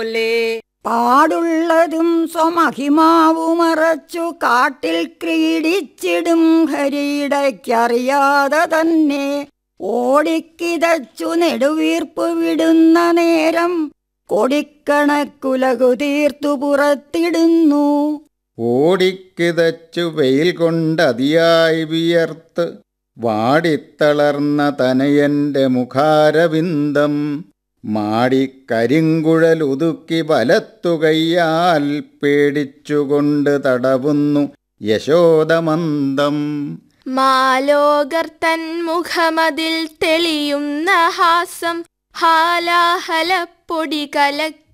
പാടുള്ളതും സ്വമഹിമാവുമറച്ചു കാട്ടിൽ ക്രീഡിച്ചിടും ഹരിയിടയ്ക്കറിയാതെ തന്നെ ഓടിക്കിതച്ചു നെടുവീർപ്പ് വിടുന്ന നേരം കൊടിക്കണക്കുലകു തീർത്തു പുറത്തിടുന്നു ഓടിക്കിതച്ചു വെയിൽ കൊണ്ടതിയായി വിയർത്ത് വാടിത്തളർന്ന തനയന്റെ മുഖാരവിന്ദം മാടിക്കരിങ്കുഴലുതുക്കി വലത്തുകയ്യാൽ പേടിച്ചുകൊണ്ട് തടവുന്നു യശോദമന്ദം മാലോകർ തൻ മുഖമതിൽ തെളിയുന്ന ഹാസം ഹാലാഹലപ്പൊടി കലക്കി